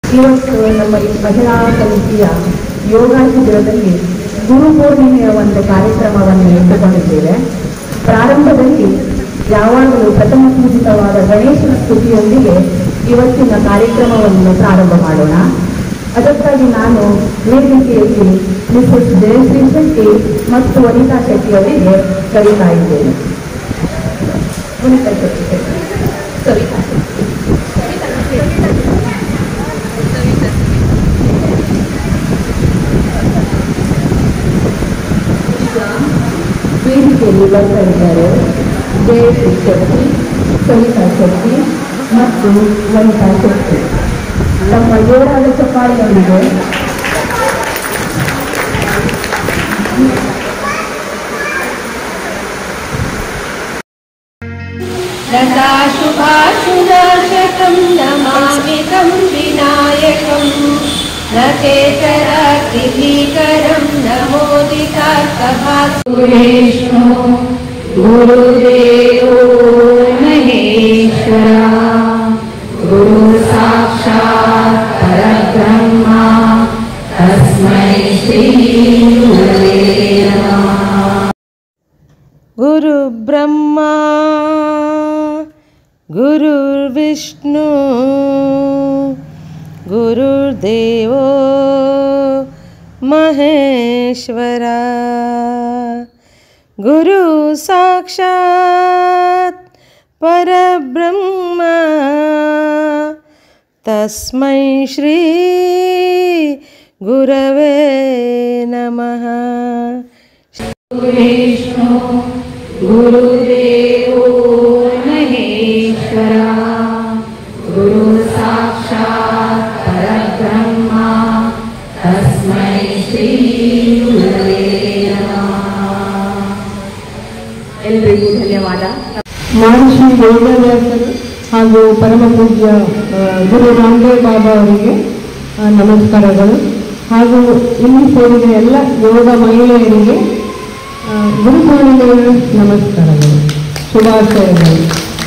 ಇವತ್ತು ನಮ್ಮ ಈ ಮಹಿಳಾ ಸಮಿತಿಯ ಯೋಗ ಶಿಬಿರದಲ್ಲಿ ಗುರು ಪೂರ್ಣಿಮೆಯ ಒಂದು ಕಾರ್ಯಕ್ರಮವನ್ನು ಇಟ್ಟುಕೊಂಡಿದ್ದೇವೆ ಪ್ರಾರಂಭದಲ್ಲಿ ಯಾವಾಗಲೂ ಪ್ರಥಮ ಪೂಜಿತವಾದ ಗಣೇಶನ ಸ್ತುತಿಯೊಂದಿಗೆ ಇವತ್ತಿನ ಕಾರ್ಯಕ್ರಮವನ್ನು ಪ್ರಾರಂಭ ಮಾಡೋಣ ಅದಕ್ಕಾಗಿ ನಾನು ವೇದಿಕೆಯಲ್ಲಿ ಮಿಸಸ್ ಜಯಶ್ರೀ ಶೆಟ್ಟಿ ಮತ್ತು ವನಿತಾ ಶೆಟ್ಟಿ ಅವರಿಗೆ ಕರೀತಾ ಇದ್ದೇನೆ ವನಿತಾ ಶೆಟ್ಟಿ ಸವಿತಾ ವೇದಿಕೆಯಲ್ಲಿ ಬರ್ತಾ ಇದ್ದಾರೆ ಜಯಶ್ರೀ ಶೆಟ್ಟಿ ಸವಿತಾ ಶೆಟ್ಟಿ ಮತ್ತು ವನಿತಾ ಶೆಟ್ಟಿ ತಮ್ಮ ಜೋರಾದ ಚಪ್ಪಾಳೆಯೊಂದಿಗೆ लताशुभाशुनाशकं नमामि तं विनायकम् न चेतराग्निभीकरं नमोदितार्थभाग्येष्णो गुरुदेवो महेश्वरा गुरु साक्षात् परब्रह्मा तस्मै श्रीगुरवे नमः गुरुब्रह्मा गुरुर्विष्णु गुरुर्देवो महेश्वरा गुरु साक्षात् परब्रह्मा तस्मै श्री गुरवे नमः विष्णु गुरुदेवो महेश्वरा गुरु साक्षात् परब्रह्मा तस्मै श्रीगुरवे नमः ಎಲ್ರಿಗೂ ಧನ್ಯವಾದ ಮಹರ್ಷಿ ವೇದವ್ಯಾಸರು ಹಾಗೂ ಪರಮ ಪೂಜ್ಯ ಆ, ಗುರು ರಾಮದೇವ್ ಬಾಬಾ ಅವರಿಗೆ ಆ, ನಮಸ್ಕಾರಗಳು ಹಾಗೂ ಇಲ್ಲಿ ಸೇರಿದ ಎಲ್ಲ ಯೋಗ ಮಹಿಳೆಯರಿಗೆ ಆ, ಗುರು ಪೂರ್ಣಿಮೆಯ ನಮಸ್ಕಾರಗಳು ಶುಭಾಶಯಗಳು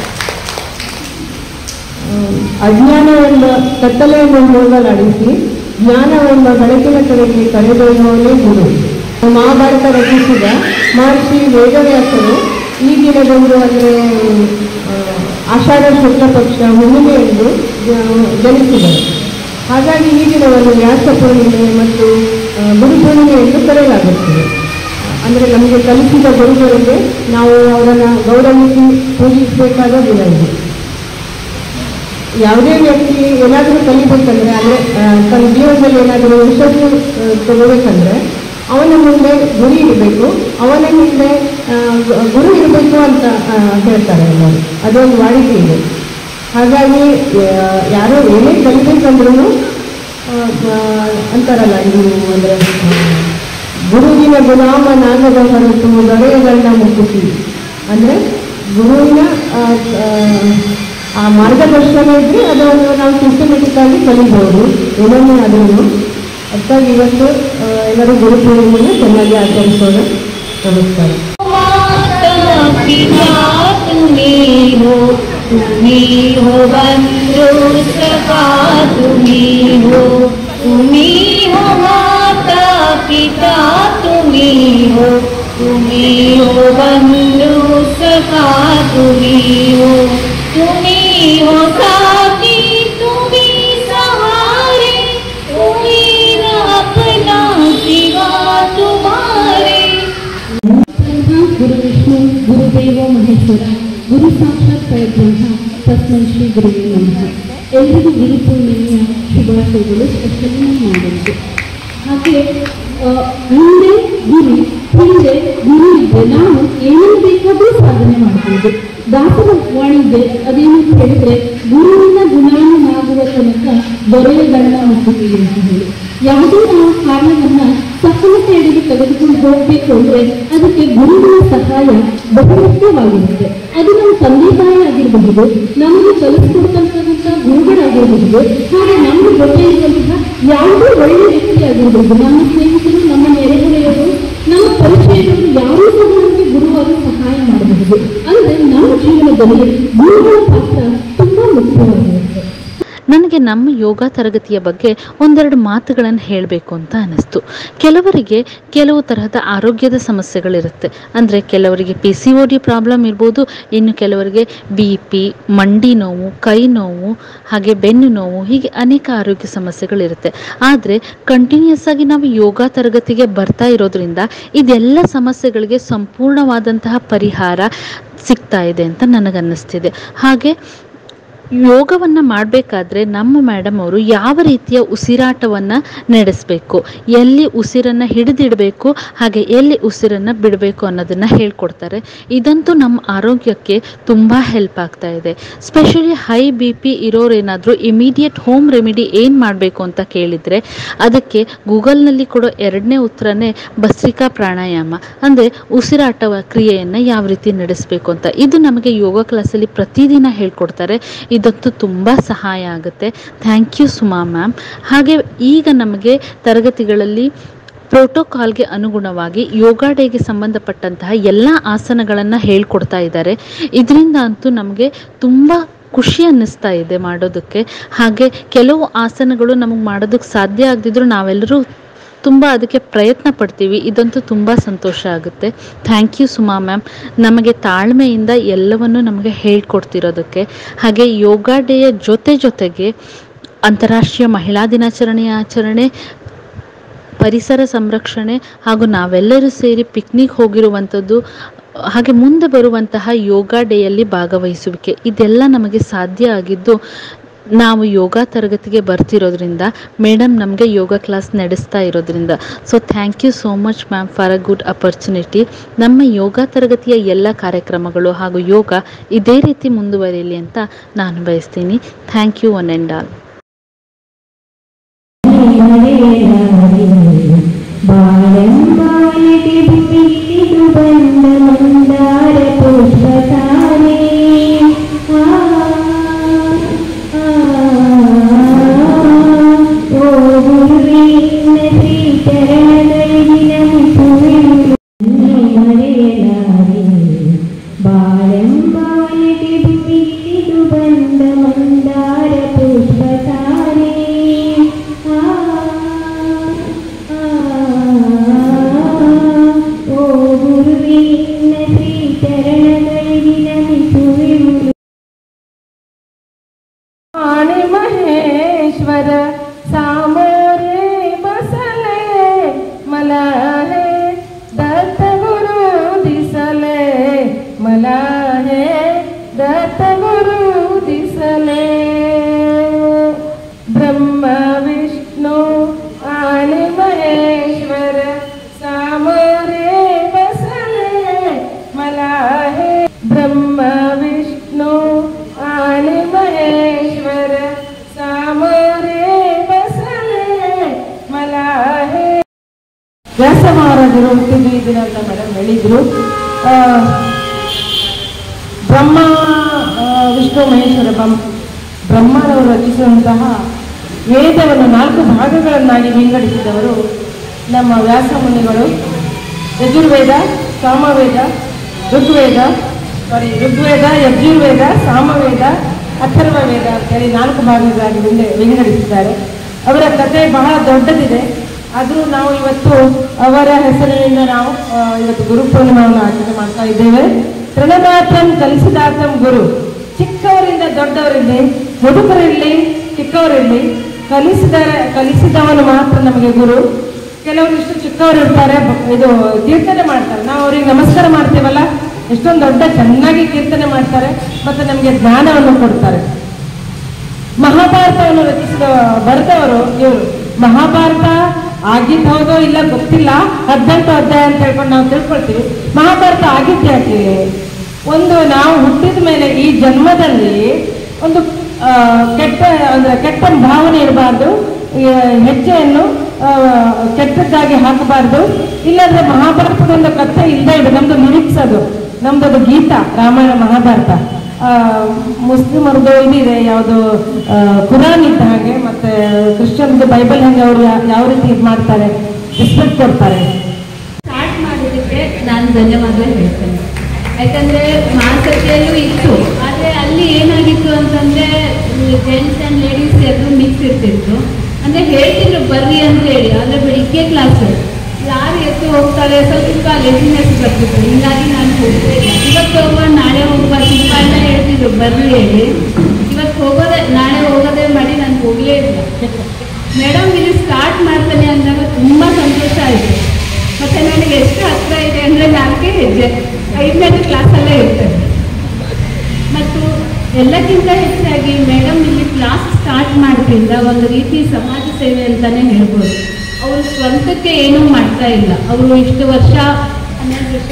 ಆ, ಅಜ್ಞಾನವೆಂಬ ಕತ್ತಲೆಯನ್ನು ಹೋಗಲಾಡಿಸಿ ಜ್ಞಾನವೆಂಬ ಬೆಳಕಿನ ಕಡೆಗೆ ಕರೆದೊಯ್ಯುವವನೇ ಗುರು ಮಹಾಭಾರತ ರಚಿಸಿದ ಮಹರ್ಷಿ ವೇದವ್ಯಾಸರು ಈ ದಿನದಂದು ಅಂದರೆ ಆಷಾಢ ಶುಕ್ಲ ಪಕ್ಷ ಹುಣ್ಣಿಮೆಯಂದು ಜ- ಜನಿಸಿದರು ಹಾಗಾಗಿ ಈ ದಿನವನ್ನು ವ್ಯಾಸ ಪೂರ್ಣಿಮೆ ಮತ್ತು ಆ, ಗುರು ಪೂರ್ಣಿಮೆ ಎಂದು ಕರೆಯಲಾಗುತ್ತದೆ ಅಂದರೆ ನಮಗೆ ಕಲಿಸಿದ ಗುರುಗಳಿಗೆ ನಾವು ಅವರನ್ನು ಗೌರವಿಸಿ ಪೂಜಿಸಬೇಕಾದ ದಿನ ಇದು ಯಾವುದೇ ವ್ಯಕ್ತಿ ಏನಾದರೂ ಕಲಿಬೇಕಂದ್ರೆ ಅಂದರೆ ತನ್ನ ಜೀವನದಲ್ಲಿ ಏನಾದರೂ ಯಶಸ್ಸು ಆ, ತಗೋಬೇಕಂದ್ರೆ ಅವನ ಮುಂದೆ ಗುರಿ ಇರಬೇಕು ಅವನ ಹಿಂದೆ ಆ, ಗು- ಗುರು ಇರಬೇಕು ಅಂತ ಆ, ಹೇಳ್ತಾರೆ ಎಲ್ಲರೂ ಅದೊಂದು ವಾಡಿಕೆ ಇದೆ ಹಾಗಾಗಿ ಆ, ಯಾರೋ ಏನೇ ಕಲಿಬೇಕಂದ್ರೂ ಅಂತಾರಲ್ಲ ಇದು ಅಂದರೆ ಗುರುವಿನ ಗುಲಾಮನಾಗದ ಹೊರತು ದೊರೆಯಗಂಡ ಮುಕ್ಕುತಿ ಅಂದರೆ ಗುರುವಿನ ಆ, ಆ, ಆ ಮಾರ್ಗದರ್ಶನ ಇದ್ದರೆ ಅದನ್ನು ನಾವು ಸಿಸ್ಟಮೆಟಿಕ್ ಆಗಿ ಕಲಿಬೋದು ಏನನ್ನೇ ಆದ್ರೂ ಅದಕ್ಕಾಗಿ ಇವತ್ತು ಆ, ಎಲ್ಲರೂ ಗುರು ಪೂರ್ಣಿಮೆಯನ್ನು ಚೆನ್ನಾಗಿ ಆಚರಿಸೋಣ ನಮಸ್ಕಾರ माता पिता तुम्ही हो तुम्ही हो बंधु सखा तुम्ही हो तुम्ही हो माता पिता तुम्ही हो तुम्ही हो बंधु सखा तुम्ही हो तुम्ही हो साथी तुम्ही सहारे तुम्ही न अपना सिवा तुम्हारे ಗುರು ವಿಷ್ಣು ಗುರುದೇವ ಮಹೇಶ್ವರ ಗುರು ಸಾಕ್ಷಾತ್ ಪರಬ್ರಹ್ಮ ತಸ್ಮೈ ಶ್ರೀ ಗುರುವೇ ನಮಃ ಎಲ್ರಿಗೂ ಗುರು ಪೂರ್ಣಿಮೆಯ ಶುಭಾಶಯಗಳು ಸ್ಪೆಷಲಿ ಮಾಡುವುದು ಹಾಗೆ ಆ, ಮುಂದೆ ಗುರು ಹಿಂದೆ ಗುರು ಇದ್ದರೆ ನಾವು ಏನನ್ನು ಬೇಕಾದರೂ ಸಾಧನೆ ಮಾಡ್ಬೋದು ದಾಸರ ವಾಣಿಜ್ಯ ಅದೇನಂತ ಹೇಳಿದ್ರೆ ಗುರುವಿನ ಗುಣಾನುಮಾಗುವ ತನಕ ದೊರೆಯ ಗಂಡ ಮುಟ್ಟುತ್ತೀವಿ ಅಂತ ಹೇಳಿ ಯಾವುದೇ ನಾವು ಕಾರಣವನ್ನ ಸಫಲತೆಯಡೆಗೆ ತೆಗೆದುಕೊಂಡು ಹೋಗಬೇಕು ಅಂದ್ರೆ ಅದಕ್ಕೆ ಗುರುವಿನ ಸಹಾಯ ಬಹುಮುಖ್ಯವಾಗಿರುತ್ತೆ ಅದು ನಮ್ಮ ತಂದೆ ತಾಯಿ ಆಗಿರಬಹುದು ನಮಗೆ ಕಲಿಸ್ಕೊಡ್ತಕ್ಕಂಥ ಗುರುಗಳಾಗಿರಬಹುದು ಹಾಗೆ ನಮ್ಮ ಜೊತೆ ಇರುವಂತಹ ಯಾವುದೇ ಒಳ್ಳೆಯ ವ್ಯಕ್ತಿ ಆಗಿರಬಹುದು ನಮ್ಮ ಸ್ನೇಹಿತರು ನಮ್ಮ ನೆರೆಹೊರೆಯವರು ನಮ್ಮ ಪರಿಚಯದವರು ಯಾರೂ ಸಹ ನಮಗೆ ಗುರುವಾಗಿ ಸಹಾಯ ಮಾಡಬಹುದು ಅಂದ್ರೆ ನಮ್ಮ ಜೀವನದಲ್ಲಿ ಗುರುಗಳ ಪಾತ್ರ ತುಂಬಾ ಮುಖ್ಯವಾಗಿರುತ್ತೆ ನನಗೆ ನಮ್ಮ ಯೋಗ ತರಗತಿಯ ಬಗ್ಗೆ ಒಂದೆರಡು ಮಾತುಗಳನ್ನು ಹೇಳಬೇಕು ಅಂತ ಅನ್ನಿಸ್ತು ಕೆಲವರಿಗೆ ಕೆಲವು ತರಹದ ಆರೋಗ್ಯದ ಸಮಸ್ಯೆಗಳಿರುತ್ತೆ ಅಂದರೆ ಕೆಲವರಿಗೆ P C O D problem ಇರ್ಬೋದು ಇನ್ನು ಕೆಲವರಿಗೆ ಬಿ ಪಿ ಮಂಡಿ ನೋವು ಕೈ ನೋವು ಹಾಗೆ ಬೆನ್ನು ನೋವು ಹೀಗೆ ಅನೇಕ ಆರೋಗ್ಯ ಸಮಸ್ಯೆಗಳಿರುತ್ತೆ ಆದರೆ ಕಂಟಿನ್ಯೂಸ್ ಆಗಿ ನಾವು ಯೋಗ ತರಗತಿಗೆ ಬರ್ತಾ ಇರೋದ್ರಿಂದ ಇದೆಲ್ಲ ಸಮಸ್ಯೆಗಳಿಗೆ ಸಂಪೂರ್ಣವಾದಂತಹ ಪರಿಹಾರ ಸಿಗ್ತಾ ಇದೆ ಅಂತ ನನಗನ್ನಿಸ್ತಿದೆ ಹಾಗೆ ಯೋಗವನ್ನು ಮಾಡಬೇಕಾದ್ರೆ ನಮ್ಮ ಮೇಡಮ್ ಅವರು ಯಾವ ರೀತಿಯ ಉಸಿರಾಟವನ್ನು ನಡೆಸಬೇಕು ಎಲ್ಲಿ ಉಸಿರನ್ನು ಹಿಡಿದಿಡಬೇಕು ಹಾಗೆ ಎಲ್ಲಿ ಉಸಿರನ್ನು ಬಿಡಬೇಕು ಅನ್ನೋದನ್ನು ಹೇಳ್ಕೊಡ್ತಾರೆ ಇದಂತೂ ನಮ್ಮ ಆರೋಗ್ಯಕ್ಕೆ ತುಂಬ ಹೆಲ್ಪ್ ಆಗ್ತಾ ಇದೆ ಸ್ಪೆಷಲಿ ಹೈ ಬಿ ಪಿ ಇರೋರೇನಾದರೂ ಇಮಿಡಿಯೇಟ್ ಹೋಮ್ ರೆಮಿಡಿ ಏನು ಮಾಡಬೇಕು ಅಂತ ಕೇಳಿದರೆ ಅದಕ್ಕೆ ಗೂಗಲ್ನಲ್ಲಿ ಕೊಡೋ ಎರಡನೇ ಉತ್ತರನೇ ಭಸ್ರಿಕಾ ಪ್ರಾಣಾಯಾಮ ಅಂದರೆ ಉಸಿರಾಟ ಕ್ರಿಯೆಯನ್ನು ಯಾವ ರೀತಿ ನಡೆಸಬೇಕು ಅಂತ ಇದು ನಮಗೆ ಯೋಗ ಕ್ಲಾಸಲ್ಲಿ ಪ್ರತಿದಿನ ಹೇಳ್ಕೊಡ್ತಾರೆ ಇದಂತೂ ತುಂಬ ಸಹಾಯ ಆಗುತ್ತೆ ಥ್ಯಾಂಕ್ ಯು ಸುಮಾ ಮ್ಯಾಮ್ ಹಾಗೆ ಈಗ ನಮಗೆ ತರಗತಿಗಳಲ್ಲಿ ಪ್ರೋಟೋಕಾಲ್ಗೆ ಅನುಗುಣವಾಗಿ ಯೋಗ ಡೇಗೆ ಸಂಬಂಧಪಟ್ಟಂತಹ ಎಲ್ಲ ಆಸನಗಳನ್ನು ಹೇಳ್ಕೊಡ್ತಾ ಇದ್ದಾರೆ ಇದರಿಂದ ಅಂತೂ ನಮಗೆ ತುಂಬ ಖುಷಿ ಅನ್ನಿಸ್ತಾ ಇದೆ ಮಾಡೋದಕ್ಕೆ ಹಾಗೆ ಕೆಲವು ಆಸನಗಳು ನಮಗೆ ಮಾಡೋದಕ್ಕೆ ಸಾಧ್ಯ ಆಗದಿದ್ರೂ ನಾವೆಲ್ಲರೂ ತುಂಬ ಅದಕ್ಕೆ ಪ್ರಯತ್ನ ಪಡ್ತೀವಿ ಇದಂತೂ ತುಂಬ ಸಂತೋಷ ಆಗುತ್ತೆ ಥ್ಯಾಂಕ್ ಯು ಸುಮಾ ಮ್ಯಾಮ್ ನಮಗೆ ತಾಳ್ಮೆಯಿಂದ ಎಲ್ಲವನ್ನು ನಮಗೆ ಹೇಳ್ಕೊಡ್ತಿರೋದಕ್ಕೆ ಹಾಗೆ ಯೋಗ ಡೇಯ ಜೊತೆ ಜೊತೆಗೆ ಅಂತಾರಾಷ್ಟ್ರೀಯ ಮಹಿಳಾ ದಿನಾಚರಣೆಯ ಆಚರಣೆ ಪರಿಸರ ಸಂರಕ್ಷಣೆ ಹಾಗೂ ನಾವೆಲ್ಲರೂ ಸೇರಿ ಪಿಕ್ನಿಕ್ ಹೋಗಿರುವಂಥದ್ದು ಹಾಗೆ ಮುಂದೆ ಬರುವಂತಹ ಯೋಗ ಡೇಯಲ್ಲಿ ಭಾಗವಹಿಸುವಿಕೆ ಇದೆಲ್ಲ ನಮಗೆ ಸಾಧ್ಯ ಆಗಿದ್ದು ನಾವು ಯೋಗ ತರಗತಿಗೆ ಬರ್ತಿರೋದ್ರಿಂದ ಮೇಡಮ್ ನಮಗೆ ಯೋಗ ಕ್ಲಾಸ್ ನಡೆಸ್ತಾ ಇರೋದ್ರಿಂದ so thank you so much ma'am for a good opportunity ನಮ್ಮ ಯೋಗ ತರಗತಿಯ ಎಲ್ಲ ಕಾರ್ಯಕ್ರಮಗಳು ಹಾಗೂ ಯೋಗ ಇದೇ ರೀತಿ ಮುಂದುವರಿಯಲಿ ಅಂತ ನಾನು ಬಯಸ್ತೀನಿ thank you one and all ಬಾಳೆಂಬಾಯಿಗೆ ಬಿಟ್ಟಿದು ಬಂದ ಮಂದಾರ ಪುಷ್ಪತಾರೆ ಆ, ಆ, ಓ ಗುರುವೇ ನಿನ್ನ ಶ್ರೀ ಚರಣಗಳಿಗೆ ನಮಿಸುವೆನು. ಮರೆಯಲಾರೆ ಬಾಳೆಂಬಾಯಿಗೆ ಬಿಟ್ಟಿದು ಬಂದ ಮಂದಾರ ಪುಷ್ಪತಾರೆ ಆ, ಆ, ಓ ಗುರುವೇ ನಿನ್ನ ಶ್ರೀ ಚರಣಗಳಿಗೆ ನಮಿಸುವೆನು. ಆಣಿ ಮಹೇಶ್ವರ ಸಾಮೋರೆ ಬಸಲೆ ಮಲಹೆ ದತ್ತ ಗುರು ದಿಸಲೆ ಮಲಹೆ ದತ್ತ ಗುರು ದಿಸಲೆ ಬ್ರಹ್ಮ ವಿಷ್ಣು ಆಣಿ ಮಹೇಶ್ವರ ಸಾಮೋರೆ ಬಸಲೆ ಮಲಹೆ ಬ್ರಹ್ಮ ವಿಷ್ಣು ಆಣಿ ಮಹೇಶ್ವರ ಸಾಮೋರೆ ಬಸಲೆ ಮಲಹೆ ವ್ಯಾಸ ಮಹಾರಾಜರು ಹುಟ್ಟಿದ್ದು ಈ ದಿನ ಅಂತ ಮೇಡಮ್ ಹೇಳಿದ್ರು ಆ, ಬ್ರಹ್ಮ ಆ, ವಿಷ್ಣು ಮಹೇಶ್ವರ ಬ್ರಹ್ಮ ಬ್ರಹ್ಮನವರು ರಚಿಸಿದಂತಹ ವೇದವನ್ನು ನಾಲ್ಕು ಭಾಗಗಳನ್ನಾಗಿ ವಿಂಗಡಿಸಿದವರು ನಮ್ಮ ವ್ಯಾಸ ಮುನಿಗಳು ಯಜುರ್ವೇದ ಸಾಮವೇದ ಋಗ್ವೇದ ಸಾರಿ ಋಗ್ವೇದ ಯಜುರ್ವೇದ ಸಾಮವೇದ ಅಥರ್ವ ವೇದ ಅಂತೇಳಿ ನಾಲ್ಕು ಭಾಗಗಳಾಗಿ ವಿಂಗ- ವಿಂಗಡಿಸಿದ್ದಾರೆ ಅವರ ಕಥೆ ಬಹಳ ದೊಡ್ಡದಿದೆ ಅದು ನಾವು ಇವತ್ತು ಅವರ ಹೆಸರಿನಿಂದ ನಾವು ಆ, ಇವತ್ತು ಗುರು ಪೂರ್ಣಿಮೆಯನ್ನು ಆಚರಣೆ ಮಾಡ್ತಾ ಇದ್ದೇವೆ ತೃಣಮಾತ್ರಂ ಕಲಿಸಿದಾತಂ ಗುರು ಚಿಕ್ಕವರಿಂದ ದೊಡ್ಡವರಿರಲಿ ಮುದುಕರಿರಲಿ ಚಿಕ್ಕವರಿರಲಿ ಕಲಿಸಿದರೆ ಕಲಿಸಿದವನು ಮಾತ್ರ ನಮಗೆ ಗುರು ಕೆಲವರು ಇಷ್ಟು ಚಿಕ್ಕವರು ಇರ್ತಾರೆ ಬ- ಇದು ಕೀರ್ತನೆ ಮಾಡ್ತಾರೆ ನಾವು ಅವ್ರಿಗೆ ನಮಸ್ಕಾರ ಮಾಡ್ತೀವಲ್ಲ ಎಷ್ಟೊಂದು ದೊಡ್ಡ ಚೆನ್ನಾಗಿ ಕೀರ್ತನೆ ಮಾಡ್ತಾರೆ ಮತ್ತೆ ನಮಗೆ ಜ್ಞಾನವನ್ನು ಕೊಡ್ತಾರೆ ಮಹಾಭಾರತವನ್ನು ರಚಿಸಿದ ಬರೆದವರು ಇವರು ಮಹಾಭಾರತ ಆಗಿದ್ದು ಹೌದೋ ಇಲ್ಲ ಗೊತ್ತಿಲ್ಲ ಹದಿನೆಂಟು ಅಧ್ಯಾಯ ಅಂತ ಹೇಳ್ಕೊಂಡು ನಾವು ತಿಳ್ಕೊಳ್ತೀವಿ ಮಹಾಭಾರತ ಆಗಿದ್ದು ಯಾಕೆ ಒಂದು ನಾವು ಹುಟ್ಟಿದ ಮೇಲೆ ಈ ಜನ್ಮದಲ್ಲಿ ಒಂದು ಆ, ಕೆಟ್ಟ ಅಂದ್ರೆ ಕೆಟ್ಟ ಭಾವನೆ ಇರಬಾರ್ದು ಹೆಜ್ಜೆಯನ್ನು ಆ, ಕೆಟ್ಟದ್ದಾಗಿ ಹಾಕಬಾರ್ದು ಇಲ್ಲಾಂದ್ರೆ ಮಹಾಭಾರತದ ಒಂದು ಕಥೆ ಇಲ್ಲದೆ ಇದೆ ನಮ್ದು ಲಿರಿಕ್ಸ್ ಅದು ನಮ್ದು ಅದು ಗೀತ ರಾಮಾಯಣ ಮಹಾಭಾರತ ಆ, ಮುಸ್ಲಿಮರದು ಇದಿದೆ ಯಾವುದು ಕುರಾನ್ ಇದ್ದ ಹಾಗೆ ಮತ್ತೆ ಕ್ರಿಶ್ಚಿಯನ್ದು ಬೈಬಲ್ ಹೆಂಗೆ ಅವರು ಯಾವ ರೀತಿ ಇದು ಮಾಡ್ತಾರೆ ರೆಸ್ಪೆಕ್ಟ್ ಕೊಡ್ತಾರೆ ಸ್ಟಾರ್ಟ್ ಮಾಡೋದಕ್ಕೆ ನಾನು ಧನ್ಯವಾದ ಹೇಳ್ತೇನೆ ಯಾಕಂದ್ರೆ ಮಾತುಕತೆಯಲ್ಲೂ ಇತ್ತು ಆದರೆ ಅಲ್ಲಿ ಅಲ್ಲಿ ಏನಾಗಿತ್ತು ಅಂತಂದ್ರೆ ಜೆಂಟ್ಸ್ ಆ್ಯಂಡ್ ಲೇಡೀಸ್ ಎಲ್ಲರೂ ಮಿಕ್ಸ್ ಇರ್ತಿತ್ತು ಅಂದ್ರೆ ಹೇಳ್ತಿದ್ರು ಬರ್ರಿ ಅಂತ ಹೇಳಿ ಆದ್ರೆ ಬೆಳಿಗ್ಗೆ ಕ್ಲಾಸ್ ಲಾರಿ ಎತ್ತು ಹೋಗ್ತಾರೆ ಸ್ವಲ್ಪ ಲೆಸಿನೆಸ್ ಬರ್ತಿತ್ತು ಹಿಂಗಾಗಿ ನಾನು ಹೋಗ್ತಾ ಇಲ್ಲ ಇವತ್ತು ಹೋಗುವ ನಾಳೆ ಹೋಗುವ ತುಂಬ ಎಲ್ಲ ಹೇಳ್ತಿದ್ರು ಬರ್ರಿ ಹೇಳಿ ಇವತ್ತು ಹೋಗೋದೇ ನಾಳೆ ಹೋಗೋದೇ ಮಾಡಿ ನಾನು ಹೋಗಲೇ ಇಲ್ಲ ಮೇಡಮ್ ಇಲ್ಲಿ ಸ್ಟಾರ್ಟ್ ಮಾಡ್ತಾನೆ ಅಂದಾಗ ತುಂಬ ಸಂತೋಷ ಆಯಿತು ಮತ್ತೆ ನನಗೆ ಎಷ್ಟು ಹತ್ರ ಇದೆ ಅಂದರೆ ನಾಲ್ಕೇ ಹೆಜ್ಜೆ ಐದನೇ ಕ್ಲಾಸಲ್ಲೇ ಇರ್ತದೆ ಮತ್ತು ಎಲ್ಲಕ್ಕಿಂತ ಹೆಚ್ಚಾಗಿ ಮೇಡಮ್ ಇಲ್ಲಿ ಕ್ಲಾಸ್ ಸ್ಟಾರ್ಟ್ ಮಾಡ್ತಿದ್ದ ಒಂದು ರೀತಿ ಸಮಾಜ ಸೇವೆ ಅಂತಾನೆ ಹೇಳ್ಬೋದು ಅವರು ಸ್ವಂತಕ್ಕೆ ಏನೂ ಮಾಡ್ತಾ ಇಲ್ಲ ಅವರು ಇಷ್ಟು ವರ್ಷ ಹನ್ನೆರಡು ವರ್ಷ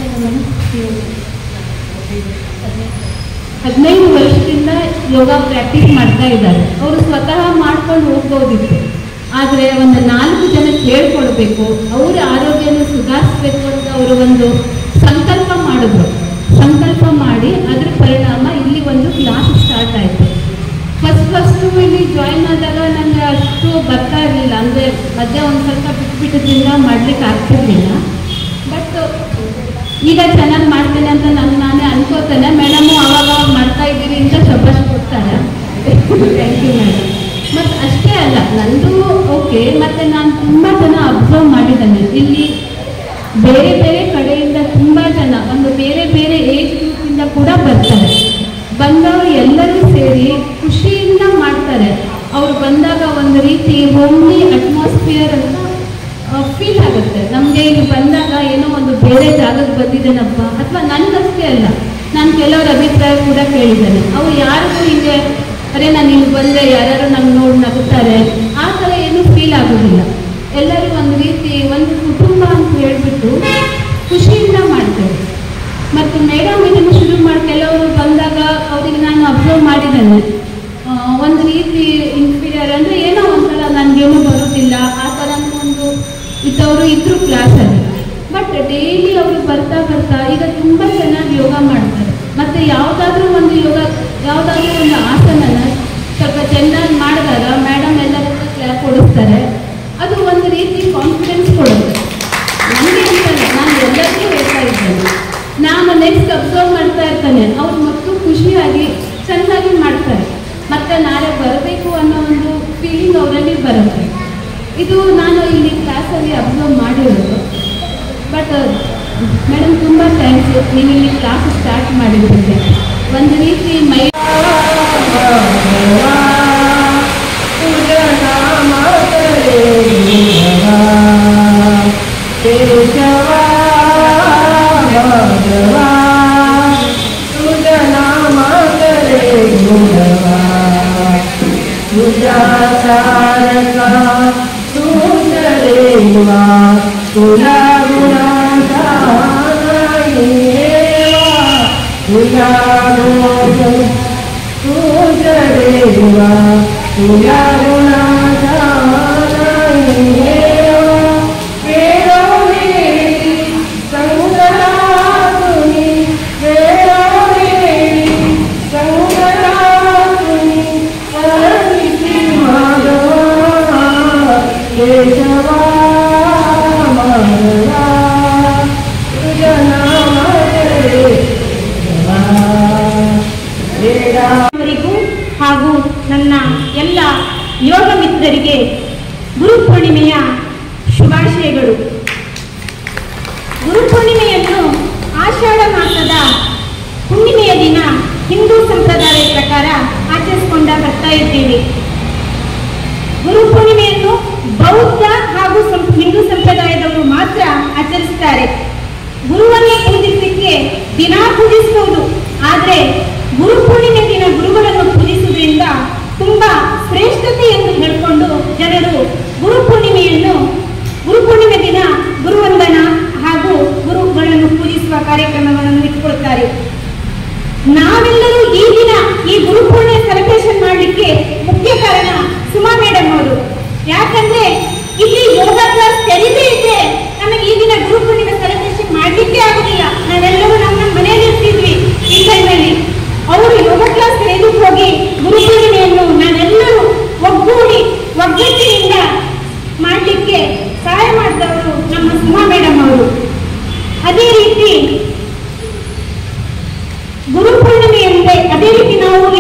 ಹದಿನೈದು ವರ್ಷದಿಂದ ಯೋಗ ಪ್ರಾಕ್ಟೀಸ್ ಮಾಡ್ತಾ ಇದ್ದಾರೆ ಅವರು ಸ್ವತಃ ಮಾಡ್ಕೊಂಡು ಹೋಗ್ಬೋದಿತ್ತು ಆದರೆ ಒಂದು ನಾಲ್ಕು ಜನಕ್ಕೆ ಹೇಳ್ಕೊಡ್ಬೇಕು ಅವರ ಆರೋಗ್ಯನ ಸುಧಾರಿಸ್ಬೇಕು ಅಂತ ಅವರು ಒಂದು ಸಂಕಲ್ಪ ಮಾಡಿದ್ರು ಸಂಕಲ್ಪ ಮಾಡಿ ಅದ್ರ ಪರಿಣಾಮ ಇಲ್ಲಿ ಒಂದು ಕ್ಲಾಸ್ ಸ್ಟಾರ್ಟ್ ಆಯಿತು ಫಸ್ಟ್ ಫಸ್ಟು ಇಲ್ಲಿ ಜಾಯಿನ್ ಆದಾಗ ನನಗೆ ಅಷ್ಟು ಬರ್ತಾ ಇರಲಿಲ್ಲ ಅಂದರೆ ಮಧ್ಯ ಒಂದು ಸ್ವಲ್ಪ ಬಿಟ್ಬಿಟ್ಟಿದ್ರಿಂದ ಮಾಡ್ಲಿಕ್ಕೆ ಆಗ್ತಿರ್ಲಿಲ್ಲ ಬಟ್ ಈಗ ಚೆನ್ನಾಗಿ ಮಾಡ್ತೇನೆ ಅಂತ ನಾನು ನಾನೇ ಅನ್ಕೋತೇನೆ ಮೇಡಮು ಅವಾಗ ಅವಾಗ ಮಾಡ್ತಾ ಇದ್ದೀರಿ ಅಂತ ಶಬಾಷ್ ಕೊಡ್ತಾರೆ ಥ್ಯಾಂಕ್ ಯು ಮೇಡಮ್ ಮತ್ತು ಅಷ್ಟೇ ಅಲ್ಲ ನಂದು ಓಕೆ ಮತ್ತು ನಾನು ತುಂಬ ಜನ ಅಬ್ಸರ್ವ್ ಮಾಡಿದ್ದೇನೆ ಇಲ್ಲಿ ಬೇರೆ ಬೇರೆ ಕಡೆಯಿಂದ ತುಂಬ ಜನ ಒಂದು ಬೇರೆ ಬೇರೆ ಏಜ್ ಗ್ರೂಪಿಂದ ಕೂಡ ಬರ್ತಾರೆ ಬಂದವರು ಎಲ್ಲರೂ ಸೇರಿ ಖುಷಿಯಿಂದ ಮಾಡ್ತಾರೆ ಅವ್ರು ಬಂದಾಗ ಒಂದು ರೀತಿ ಹೋಮ್ಲಿ ಅಟ್ಮಾಸ್ಫಿಯರ್ ಅಂತ ಫೀಲ್ ಆಗುತ್ತೆ ನಮಗೆ ಇಲ್ಲಿ ಬಂದಾಗ ಏನೋ ಒಂದು ಬೇರೆ ಜಾಗಕ್ಕೆ ಬಂದಿದ್ದೇನಪ್ಪ ಅಥವಾ ನನಗಷ್ಟೇ ಅಲ್ಲ ನಾನು ಕೆಲವರ ಅಭಿಪ್ರಾಯ ಕೂಡ ಕೇಳಿದ್ದೇನೆ ಅವ್ರು ಯಾರಿಗೂ ಹಿಂಗೆ ಅರೆ ನಾನು ಇಲ್ಲಿ ಬಂದರೆ ಯಾರ್ಯಾರು ನಂಗೆ ನೋಡಿ ನಗುತ್ತಾರೆ ಆ ಥರ ಏನೂ ಫೀಲ್ ಆಗೋದಿಲ್ಲ ಎಲ್ಲರೂ ಒಂದು ರೀತಿ ಒಂದು ಕುಟುಂಬ ಅಂತ ಹೇಳ್ಬಿಟ್ಟು ಖುಷಿಯಿಂದ ಮಾಡ್ತೇವೆ ಮತ್ತು ಮೇಡಮ್ ಇದನ್ನು ಶುರು ಮಾಡಿ ಕೆಲವರು ಬಂದಾಗ ಅವರಿಗೆ ನಾನು ಅಬ್ಸರ್ವ್ ಮಾಡಿದ್ದೇನೆ ಆ, ಒಂದು ರೀತಿ ಇನ್ಫೀರಿಯರ್ ಅಂದರೆ ಏನೋ ಒಂಥರ ನನಗೇನು ಬರೋದಿಲ್ಲ ಆ ಥರ ಒಂದು ಇದ್ದವರು ಇದ್ರು ಕ್ಲಾಸಲ್ಲಿ ಬಟ್ ಡೈಲಿ ಅವರು ಬರ್ತಾ ಬರ್ತಾ ಈಗ ತುಂಬ ಚೆನ್ನಾಗಿ ಯೋಗ ಮಾಡ್ತಾರೆ ಮತ್ತು ಯಾವುದಾದ್ರೂ ಒಂದು ಯೋಗ ಯಾವುದಾದ್ರೂ ಒಂದು ಆಸನನ ಸ್ವಲ್ಪ ಚೆನ್ನಾಗಿ ಮಾಡಿದಾಗ ಮೇಡಮ್ ಎಲ್ಲರಿಗೂ ಕ್ಲಾಪ್ ಕೊಡಿಸ್ತಾರೆ ಅದು ಒಂದು ರೀತಿ ಕಾನ್ಫಿಡೆನ್ಸ್ ಕೊಡುತ್ತೆ ನನಗೆ ಅಂತಲ್ಲ ನಾನು ಎಲ್ಲರಿಗೂ ಹೇಳ್ತಾ ಇದ್ದೇನೆ ನಾನು ನೆಕ್ಸ್ಟ್ ಅಬ್ಸರ್ವ್ ಮಾಡ್ತಾ ಇರ್ತಾನೆ ಅವ್ರು ಮತ್ತು ಖುಷಿಯಾಗಿ ಚೆನ್ನಾಗಿ ಮಾಡ್ತಾರೆ ಮತ್ತೆ ನಾಳೆ ಬರಬೇಕು ಅನ್ನೋ ಒಂದು ಫೀಲಿಂಗ್ ಅವರಲ್ಲಿ ಬರುತ್ತೆ ಇದು ನಾನು ಇಲ್ಲಿ ಕ್ಲಾಸಲ್ಲಿ ಅಬ್ಸರ್ವ್ ಮಾಡಿರೋದು ಬಟ್ ಮೇಡಮ್ ತುಂಬ ಥ್ಯಾಂಕ್ಸ್ ನೀವು ಇಲ್ಲಿ ಕ್ಲಾಸ್ ಸ್ಟಾರ್ಟ್ ಮಾಡಿದ್ದಕ್ಕೆ ಒಂದು ರೀತಿ ಮೈ ಅವರಿಗೂ ಹಾಗೂ ನನ್ನ ಎಲ್ಲ ಯೋಗ ಮಿತ್ರರಿಗೆ ಗುರು ಪೂರ್ಣಿಮೆಯ ಶುಭಾಶಯಗಳು ಗುರು ಪೂರ್ಣಿಮೆಯನ್ನು ಆಷಾಢ ಮಾಸದ ಹುಣ್ಣಿಮೆಯ ದಿನ ಹಿಂದೂ ಸಂಪ್ರದಾಯದ ಪ್ರಕಾರ ಆಚರಿಸಿಕೊಂಡ ಬರ್ತಾ ಇದ್ದೀವಿ ಗುರು ಪೂರ್ಣಿಮೆಯನ್ನು ಬೌದ್ಧ ಹಾಗೂ ಸಂ- ಹಿಂದೂ ಸಂಪ್ರದಾಯದವರು ಮಾತ್ರ ಆಚರಿಸ್ತಾರೆ ಗುರುವನ್ನೇ ಪೂಜಿಸಲಿಕ್ಕೆ ದಿನ ಪೂಜಿಸಬಹುದು ಆದರೆ ಗುರು ಪೂರ್ಣಿಮೆ ದಿನ ಗುರುಗಳನ್ನು ಪೂಜಿಸುವುದರಿಂದ ತುಂಬಾ ಶ್ರೇಷ್ಠತೆ ಎಂದು ಹೇಳಿಕೊಂಡು ಜನರು ಗುರು ಪೂರ್ಣಿಮೆಯನ್ನು ಗುರು ಪೂರ್ಣಿಮೆ ದಿನ ಗುರುವಂದನ ಹಾಗೂ ಗುರುಗಳನ್ನು ಪೂಜಿಸುವ ಕಾರ್ಯಕ್ರಮಗಳನ್ನು ಇಟ್ಕೊಳ್ತಾರೆ ನಾವೆಲ್ಲರೂ ಈ ದಿನ ಈ ಗುರು ಪೂರ್ಣಿಮೆ ಸೆಲೆಬ್ರೇಷನ್ ಮಾಡಲಿಕ್ಕೆ ಮುಖ್ಯ ಕಾರಣ ಸುಮಾ ಮೇಡಮ್ ಅವರು ಯಾಕಂದ್ರೆ ಇಲ್ಲಿ ಯೋಗ ಕ್ಲಾಸ್ ತೆರೀದೇ ಇದ್ರೆ ನಮಗೆ ಈ ದಿನ ಗುರು ಪೂರ್ಣಿಮೆ ಸೆಲೆಬ್ರೇಷನ್ ಮಾಡಲಿಕ್ಕೆ ಆಗುದಿಲ್ಲ ನಾವೆಲ್ಲರೂ ನಮ್ಮ ನಮ್ಮ ಮನೆಯಲ್ಲಿ ಇರ್ತಿದ್ವಿ ಈ ಟೈಮಲ್ಲಿ ಅವರು ಯೋಗ ಕ್ಲಾಸ್ ತೆಗೆದುಕೊಂಡು ಹೋಗಿ ಗುರು ಪೂರ್ಣಿಮೆಯನ್ನು ನಾವೆಲ್ಲರೂ ಒಗ್ಗೂಡಿ ಒಗ್ಗಟ್ಟಿನಿಂದ ಮಾಡಲಿಕ್ಕೆ ಸಹಾಯ ಮಾಡಿದವರು ನಮ್ಮ ಸುಮಾ ಮೇಡಮ್ ಅವರು ಅದೇ ರೀತಿ ಗುರು ಪೂರ್ಣಿಮೆ ಎಂದರೆ ಅದೇ ರೀತಿ ನಾವು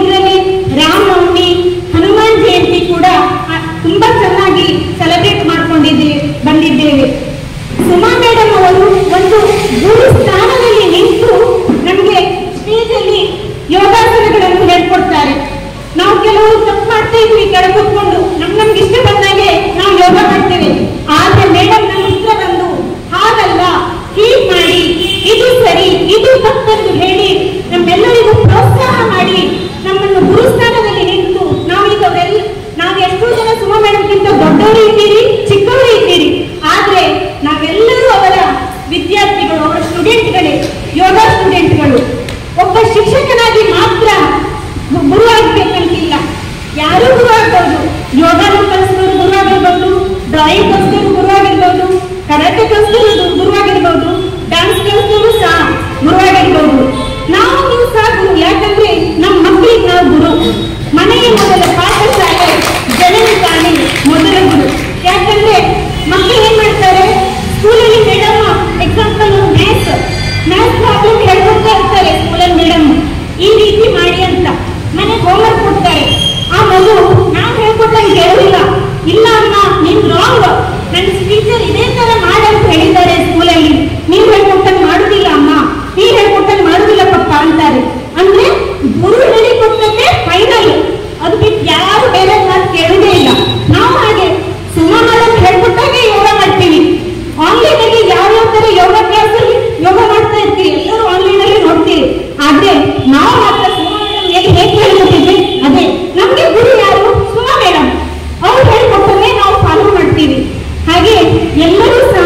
ಇದ್ದೇವೆ ಯೋಗ ಸ್ಟೂಡೆಂಟ್ಗಳು ಒಬ್ಬ ಶಿಕ್ಷಕನಾಗಿ ಮಾತ್ರ ಗು- ಗುರು ಆಗ್ಬೇಕಂತಿಲ್ಲ ಯಾರು ಗುರು ಆಗ್ಬೋದು ಯೋಗನು ಕಲಿಸಿದವರು ಗುರು ಆಗಿರ್ಬೋದು ಡ್ರಾಯಿಂಗ್ ಕಲಿಸಿದವರು ಗುರು ಆಗಿರ್ಬೋದು ಕರಾಟೆ ಕಲಿಸಿದವರು ಗುರು ಆಗಿರ್ಬೋದು ಡ್ಯಾನ್ಸ್ ಕಲಿಸಿದವರು ಸಹ ಗುರು ಆಗಿರ್ಬೋದು ನಾವು ನೀವು ಸಹ ಗುರು ಯಾಕಂದ್ರೆ ನಮ್ಮ ಮಕ್ಕಳಿಗೆ ನಾವು ಗುರು ಮನೆಗೆ ಮೊದಲ ಪಾಠಶಾಲೆ ಜನನಿ ತಾನೇ ಮೊದಲ ಗುರು ಯಾಕಂದ್ರೆ ಮಕ್ಕಳು ಏನ್ ಮಾಡ್ತಾರೆ ಸ್ಕೂಲಲ್ಲಿ madam example maths maths problem ಹೇಳ್ಕೊಡ್ತಾ ಇರ್ತಾರೆ ಸ್ಕೂಲಲ್ಲಿ ಮೇಡಮ್ ಈ ರೀತಿ ಮಾಡಿ ಅಂತ ಮನೆಗೆ ಹೋಮ್ವರ್ಕ್ ಕೊಡ್ತಾರೆ ಆ ಮಗು ನಾನು ಹೇಳ್ಕೊಟ್ಟಂಗೆ ಹೇಳೋದಿಲ್ಲ ಇಲ್ಲ ಅಮ್ಮ ನೀನ್ ರಾಂಗ್ ನನ್ನ ಟೀಚರ್ ಇದೇ ತರ ಮಾಡಂತ ಹೇಳಿದ್ದಾರೆ ಸ್ಕೂಲಲ್ಲಿ ನೀವು ಹೇಳ್ಕೊಟ್ಟಂಗೆ ಮಾಡುದಿಲ್ಲ ಅಮ್ಮ ನೀವ್ ಹೇಳ್ಕೊಟ್ಟಂಗೆ ಮಾಡುದಿಲ್ಲ ಪಪ್ಪ ಅಂತಾರೆ ಅಂದ್ರೆ ಗುರು ಹೇಳಿಕೊಟ್ಟಂಗೆ ಫೈನಲ್ ಅದು ಬಿಟ್ಟು ಯಾರು ಬೇರೆ ಮಾತು ಕೇಳುವುದೇ ಇಲ್ಲ ನಾವು ಹಾಗೆ ಸುಮಾ ಮೇಡಮ್ ಹೇಳ್ಕೊಟ್ಟಾಗೆ ಯೋಗ ಮಾಡ್ತೀವಿ ಆನ್ಲೈನ್ ಅಲ್ಲಿ ಯಾವ ಯಾವ ತರ ಯೋಗ ಕ್ಲಾಸ್ ಅಲ್ಲಿ ಯೋಗ ಮಾಡ್ತಾ ಇರ್ತೀವಿ ಎಲ್ಲರೂ ಆನ್ಲೈನ್ ಅಲ್ಲಿ ನೋಡ್ತೀವಿ ಆದ್ರೆ ನಾವು ಮಾತ್ರ ಸುಮಾ ಮೇಡಮ್ ಹೇಗೆ ಹೇಗೆ ಹೇಳ್ಕೊಟ್ಟಿದ್ವಿ ಅದೇ ನಮ್ಗೆ ಗುರು ಯಾರು ಸುಮಾ ಮೇಡಮ್ ಅವ್ರು ಹೇಳ್ಕೊಟ್ಟನ್ನೇ ನಾವು ಫಾಲೋ ಮಾಡ್ತೀವಿ ಹಾಗೆ ಎಲ್ಲರೂ ಸಹ